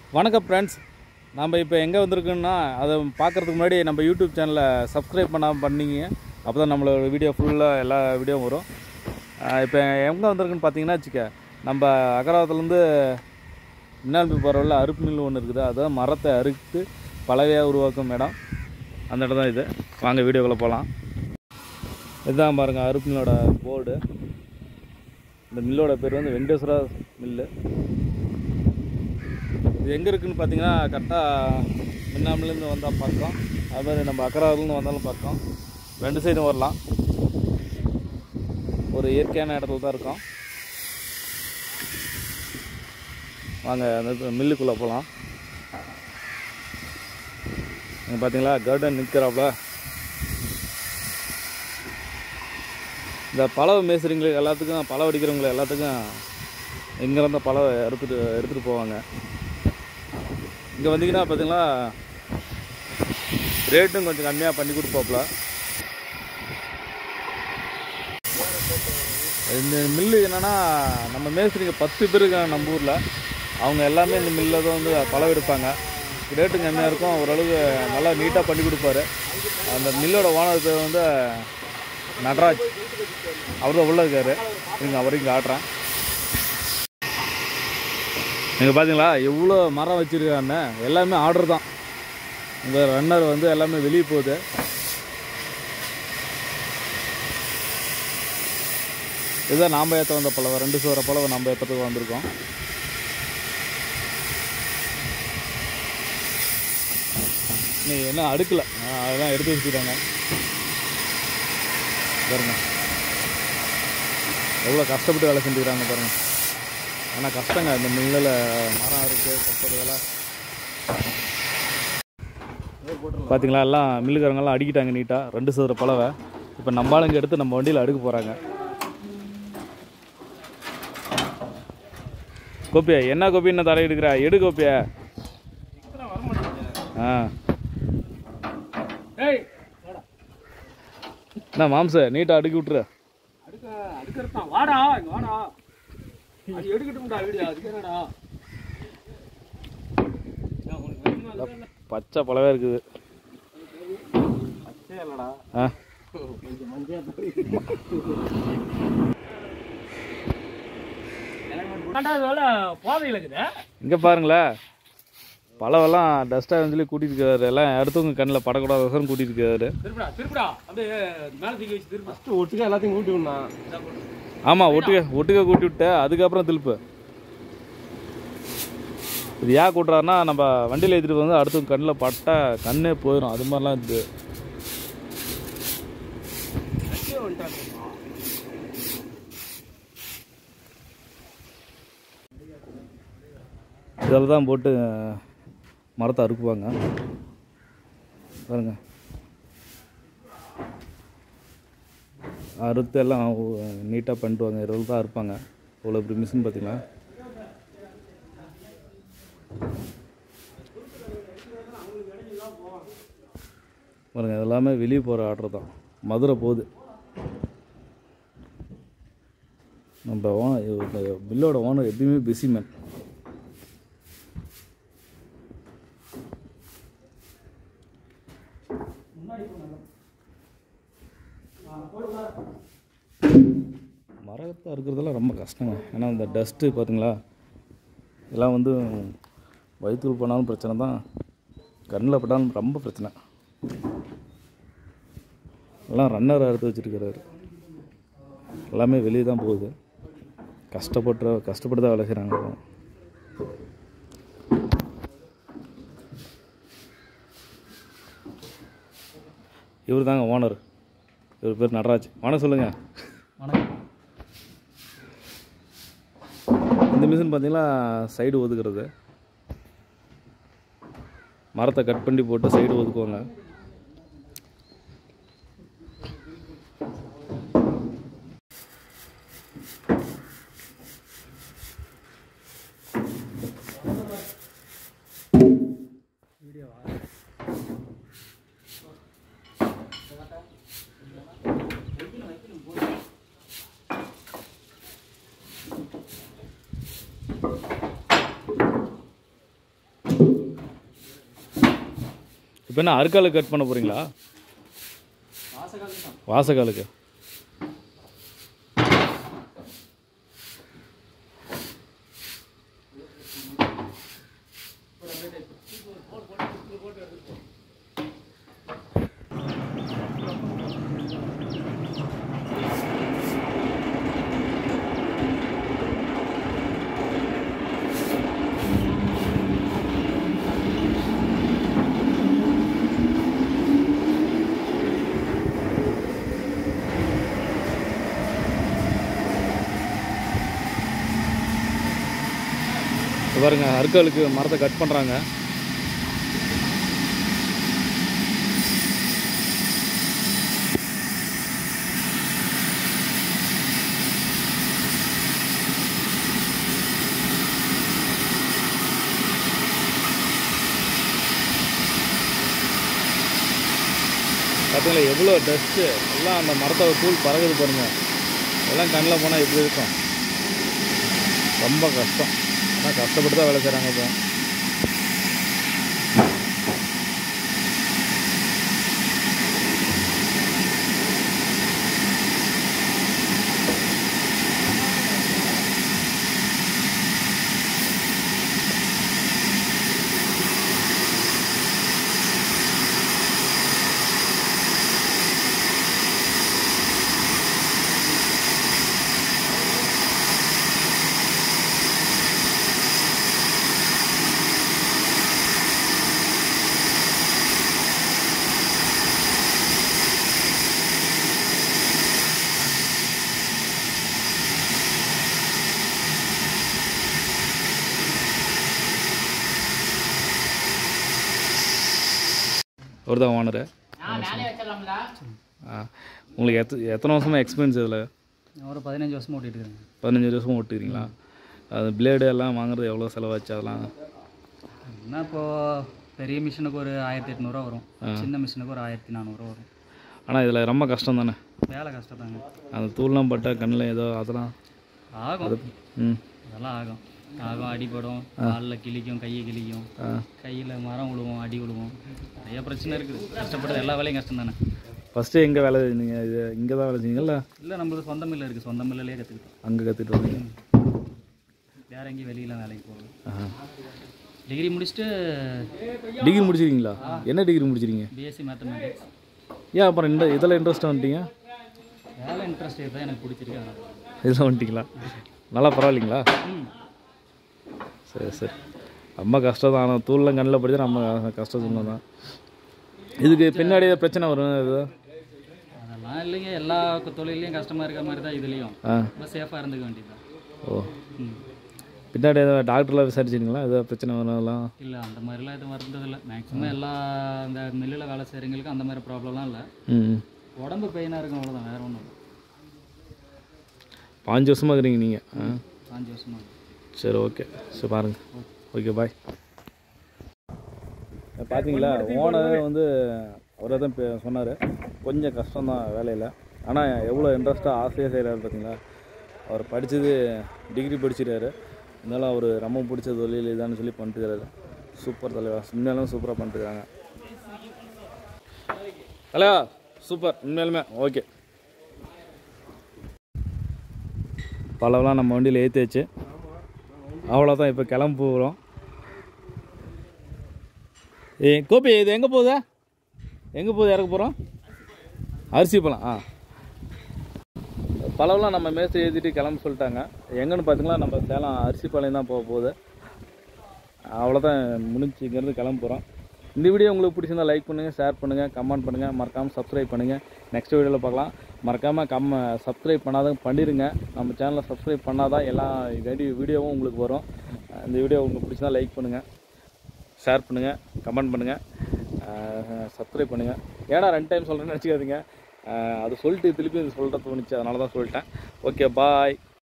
வணக்கம் ஃப்ரெண்ட்ஸ் நம்ம இப்போ எங்கே வந்திருக்கோம்னா அதை பார்க்குறதுக்கு முன்னாடி நம்ம யூடியூப் சேனலை சப்ஸ்கிரைப் பண்ணாமல் பண்ணீங்க அப்போ தான் நம்மளோட வீடியோ ஃபுல்லாக எல்லா வீடியோவும் வரும் இப்போ எங்கே வந்திருக்குன்னு பார்த்தீங்கன்னா வச்சுக்க நம்ம அகராவத்துலேருந்து மின்னால்பி போகிறவள்ள அறுப்பு மில் ஒன்று இருக்குது அதான் மரத்தை அறுத்து பலவையாக உருவாக்கும் இடம் அந்த இடம் தான் இது வாங்க வீடியோக்குள்ளே போகலாம் இதுதான் பாருங்கள் அறுப்பு மில்லோட போர்டு இந்த மில்லோட பேர் வந்து வெங்கடேஸ்வரா மில்லு இது எங்கே இருக்குன்னு பார்த்தீங்கன்னா கரெக்டாக மின்னாமிலேருந்து வந்தால் பக்கம் அது மாதிரி நம்ம அக்கராவிலேருந்து வந்தாலும் பக்கம் ரெண்டு சைடும் வரலாம் ஒரு இயற்கையான இடத்துல தான் இருக்கோம் வாங்க அந்த மில்லுக்குள்ளே போகலாம் இங்கே பார்த்தீங்களா கார்டன் நிற்கிறாப்புல இந்த பழவை மேய்ச்சிறவங்களுக்கு எல்லாத்துக்கும் பழம் அடிக்கிறவங்களுக்கு எல்லாத்துக்கும் இங்கேருந்து பழம் எடுத்துகிட்டு எடுத்துகிட்டு போவாங்க இங்கே வந்தீங்கன்னா பார்த்தீங்களா ரேட்டும் கொஞ்சம் கம்மியாக பண்ணி கொடுப்பாப்புல இந்த மில்லு என்னென்னா நம்ம மேஸ்திரிங்க பத்து பேர் இருக்காங்க நம்ம ஊரில் அவங்க எல்லாமே இந்த மில்லில் தான் வந்து பழம் எடுப்பாங்க ரேட்டும் கம்மியாக இருக்கும் ஓரளவுக்கு நல்லா நீட்டாக பண்ணி கொடுப்பாரு அந்த மில்லோட ஓனர் பேர் வந்து நடராஜ் அவர் தான் உள்ளே இருக்காரு இங்கே அவரையும் காட்டுறேன் நீங்கள் பார்த்தீங்களா எவ்வளோ மரம் வச்சுருக்கான்னு எல்லாமே ஆர்டர் தான் இந்த ரன்னர் வந்து எல்லாமே வெளியே போகுது இதுதான் நாம் ஏற்ற வந்த பழவை ரெண்டு சோற பழவை நம்ம ஏற்றத்துக்கு வந்திருக்கோம் நீ என்ன அடுக்கல ஆ, அதெல்லாம் எடுத்து வச்சுட்டாங்க பாருங்க எவ்வளோ கஷ்டப்பட்டு வேலை செஞ்சுக்கிறாங்க பாருங்க ஆனால் கஷ்டங்க இந்த மில்லில் மரம் இருக்குது கட்டுறதெல்லாம் பார்த்தீங்களா எல்லாம் மில்லுக்காரங்கெல்லாம் அடிக்கிட்டாங்க நீட்டாக ரெண்டு சதுர பழவை இப்போ நம்ம ஆளுங்க எடுத்து நம்ம வண்டியில் அடுக்க போகிறாங்க கோப்பியா என்ன கோப்பி என்ன தலை எடுக்கிறா எடு கோப்பியா ஆ ஏய் என்ன மாம்ச நீட்டாக அடுக்கி விட்டுரு அடுக்க அடுக்கிறதான் வாடா இங்க வாடா அது எடுக்கட்டும்டா வீடியோ அதுக்கு என்னடா நான் உனக்கு வேணுமா இல்லையா? பச்சை பழவே இருக்குது பச்சையா இல்லடா ஆ கொஞ்சம் மஞ்சள் ரெண்டாவது வேலை போதையில் இருக்குது இங்கே பாருங்களேன் பழவெல்லாம் டஸ்ட்டாக சொல்லி கூட்டிட்டு இருக்காரு எல்லாம் அடுத்தவங்க கண்ணில் படக்கூடாதவசரம் கூட்டிட்டு இருக்காரு திருப்பிடா திருப்பிடா அப்படியே மேலே தூக்கி வச்சு திருப்பி ஃபஸ்ட்டு ஒட்டுக்க எல்லாத்தையும் கூட்டி விடணும் ஆமாம் ஒட்டுக்க ஒட்டுக்க கூட்டி விட்டு அதுக்கப்புறம் திருப்பு இது ஏன் கூட்டுறாருன்னா நம்ம வண்டியில் ஏற்றிட்டு வந்து அடுத்தவங்க கண்ணில் பட்டா கண்ணே போயிடும் அது மாதிரிலாம் இது இதில் தான் போட்டு மரத்தை அறுக்குவாங்க பாருங்க அறுத்து எல்லாம் நீட்டாக பண்ணிட்டுவாங்க இதில் தான் அறுப்பாங்க இவ்வளோ இப்படி மிஷின் பார்த்தீங்களா பாருங்க இது எல்லாமே வெளியே போகிற ஆர்டர் தான் மதுரை போகுது நம்ம ஓனர் பில்லோட ஓனர் எப்பயுமே பிஸி மேன் மரத்தை அறுக்கிறதெல்லாம் ரொம்ப கஷ்டங்க ஏன்னா இந்த டஸ்ட்டு பார்த்தீங்களா எல்லாம் வந்து வயிற்றுக்குள் போனாலும் பிரச்சனை தான் கண்ணில் பட்டாலும் ரொம்ப பிரச்சனை எல்லாம் ரன்னர் அறுத்து வச்சுருக்கிறாரு எல்லாமே வெளியே தான் போகுது கஷ்டப்பட்டு கஷ்டப்பட்டு தான் வேலை செய்கிறாங்க இவர் தாங்க ஓனர் இவர் பேர் நடராஜ் வணக்கம் சொல்லுங்கள் வணக்கம் இந்த மிஷின் பார்த்தீங்கன்னா சைடு ஒதுக்குறது மரத்தை கட் பண்ணி போட்டு சைடு ஒதுக்குவாங்க இப்போ என்ன அறுக்காலுக்கு கட் பண்ண போகிறீங்களா வாசகாலம் தான் வாசக்காலுக்கு இப்ப பாருங்க அறுக்காலுக்கு மரத்தை கட் பண்ணுறாங்க பார்த்தீங்களா எவ்வளோ டஸ்ட்டு எல்லாம் அந்த மரத்தோட தூள் பறகுது பாருங்க எல்லாம் கண்ணில் போனால் எப்படி இருக்கும் ரொம்ப கஷ்டம் ஆனால் கஷ்டப்பட்டு தான் வேலை செய்கிறாங்க இப்போ ஒரு தான் ஓனரு ஆ உங்களுக்கு எத்த எத்தனை வருஷமாக எக்ஸ்பீரியன்ஸ் இதில் ஒரு பதினஞ்சு வருஷமா ஓட்டிட்டு இருக்கேன் பதினஞ்சு வருஷமாக ஓட்டுக்கிறீங்களா அது பிளேடு எல்லாம் வாங்குறது எவ்வளோ செலவாச்சு அதெல்லாம் என்ன இப்போ பெரிய மிஷினுக்கு ஒரு ஆயிரத்தி எட்நூறுவா வரும் சின்ன மிஷினுக்கு ஒரு ஆயிரத்தி நானூறுரூவா வரும் ஆனால் இதில் ரொம்ப கஷ்டம் தானே வேலை கஷ்டத்தாங்க அந்த தூள்லாம் பட்டால் கண்ணில் ஏதோ அதெல்லாம் ஆகும் ம் அதெல்லாம் ஆகும் ஆகும் அடிபடும் காலில் கிழிக்கும் கையை கிழிக்கும் ஆ கையில் மரம் விழுவும் அடி விழுவும் நிறைய பிரச்சனை இருக்குது கஷ்டப்படுறது எல்லா வேலையும் கஷ்டம் தானே ஃபஸ்ட்டு எங்கே வேலை செஞ்சீங்க இது இங்கே தான் வேலை செஞ்சீங்கல்ல இல்லை நம்மளுக்கு சொந்த மில்ல இருக்குது சொந்த மில்லிலே கற்றுக்கிட்டோம் அங்கே கற்றுட்டு வந்தீங்க வேற எங்கேயும் வெளியில் வேலைக்கு போகல ஆஹா. டிகிரி முடிச்சுட்டு டிகிரி முடிச்சிருக்கீங்களா என்ன டிகிரி முடிச்சிருக்கீங்க பிஎஸ்சி மேத்தமெட்டிக்ஸ் ஏன் அப்புறம் இந்த இதில் இன்ட்ரெஸ்ட் வந்துட்டீங்க வேலை இன்ட்ரெஸ்ட் தான் எனக்கு பிடிச்சிருக்கு அதனால. இதில் வந்துட்டீங்களா நல்லா பரவாயில்லைங்களா ம் சரி சரி ரொம்ப கஷ்டம் தான் ஆனால் தூள்லாம் கண்ணில் படிச்சா நம்ம கஷ்டம் சொன்னது தான் இதுக்கு பின்னாடி ஏதாவது பிரச்சனை வரும் இது அதெல்லாம் இல்லைங்க எல்லா கு- தொழிலையும் கஷ்டமாக இருக்கிற மாதிரி தான் இதுலேயும் ஆ ரொம்ப சேஃபாக இருந்துக்க வேண்டியதுதான் ஓ ம் பின்னாடி ஏதாவது டாக்டர்லாம் விசாரிச்சிங்களா ஏதாவது பிரச்சனை வரும் அதெல்லாம் இல்லை அந்த மாதிரிலாம் எதுவும் வந்ததில்லை மேக்ஸிமம் எல்லா இந்த மில்லில் வேலை செய்கிறவங்களுக்கு அந்த மாதிரி ப்ராப்ளம்லாம் இல்லை ம் உடம்பு பெயினாக இருக்கும் அவ்வளோதான் வேறு ஒன்றும் பாஞ்சு வருஷமாக இருக்கிறீங்க நீங்கள் ஆ பாஞ்சு வருஷமா சரி ஓகே சரி பாருங்கள் ஓகே பாய் பார்த்தீங்களா ஓனர் வந்து அவரே தான் சொன்னார் கொஞ்சம் கஷ்டம்தான் வேலையில் ஆனால் எவ்வளோ இன்ட்ரெஸ்ட்டாக ஆசையாக செய்கிறாரு பார்த்தீங்களா அவர் படித்தது டிகிரி படிச்சிருக்காரு இருந்தாலும் அவர் ரொம்ப பிடிச்ச தொழில் இதான்னு சொல்லி பண்ணிட்டுருக்காரு சூப்பர் தலைவா உண்மையாலும் சூப்பராக பண்ணிட்டுருக்காங்க தலைவா சூப்பர் உண்மையாலுமே ஓகே பழம்லாம் நம்ம வண்டியில் ஏற்றியாச்சு அவ்வளோதான் இப்போ கிளம்ப போகிறோம் ஏ கோபி இது எங்கே போகுது எங்கே போகுது இறக்க போகிறோம் அரிசி பழம் ஆ பழம்லாம் நம்ம மேஸ்திரி ஏற்றிட்டு கிளம்ப சொல்லிட்டாங்க எங்கன்னு பார்த்தீங்களா நம்ம சேலம் அரிசி பாளையம் தான் போக போகுது அவ்வளோதான் முடிஞ்சு இங்கேருந்து கிளம்ப போகிறோம் இந்த வீடியோ உங்களுக்கு பிடிச்சிருந்தா லைக் பண்ணுங்கள் ஷேர் பண்ணுங்கள் கமெண்ட் பண்ணுங்கள் மறக்காமல் சப்ஸ்கிரைப் பண்ணுங்கள் நெக்ஸ்ட் வீடியோவில் பார்க்கலாம் மறக்காமல் கம்ம சப்ஸ்கிரைப் பண்ணாதான் பண்ணிடுங்க நம்ம சேனலை சப்ஸ்கிரைப் பண்ணாதான் எல்லா வீடியோ வீடியோவும் உங்களுக்கு வரும் இந்த வீடியோ உங்களுக்கு பிடிச்சிருந்தா லைக் பண்ணுங்கள் ஷேர் பண்ணுங்கள் கமெண்ட் பண்ணுங்கள் சப்ஸ்கிரைப் பண்ணுங்கள் ஏன்னா ரெண்டு டைம் சொல்கிறேன்னு நினச்சிக்காதீங்க அது சொல்லிட்டு திருப்பி சொல்கிற தோணுச்சு அதனால தான் சொல்லிட்டேன் ஓகே பாய்